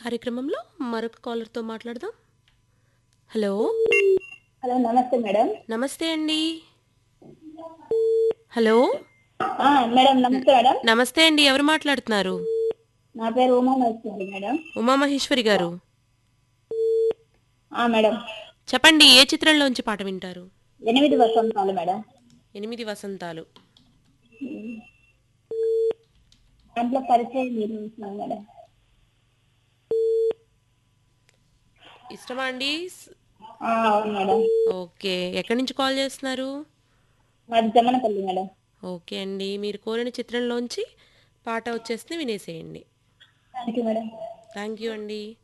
కార్యక్రమంలో మరొక కాలర్తో మాట్లాడదాం హలో హలో నమస్తే మేడం నమస్తే అండి హలో ఆ, మేడం నమస్తే మేడం నమస్తే అండి ఎవరు మాట్లాడుతున్నారు నా పేరు ఉమా మహేశ్వరి మేడం ఉమామహేశ్వరి గారు ఆ, మేడం చెప్పండి ఏ చిత్రంలోంచి పాట వింటారు ఎనిమిది వసంతాలు మేడం ఎనిమిది వసంతాలు దాంట్లో పరిచయం నిర్మించినాం మేడం ఇష్టమా అండి ఆ, అవును మేడం ఓకే ఎక్కడి నుంచి కాల్ చేస్తున్నారు మాది జమనపల్లి మేడం ఓకే అండి మీరు కోరిన చిత్రంలోంచి పాట వచ్చేస్తే వినేసేయండి thank you madam thank you అండి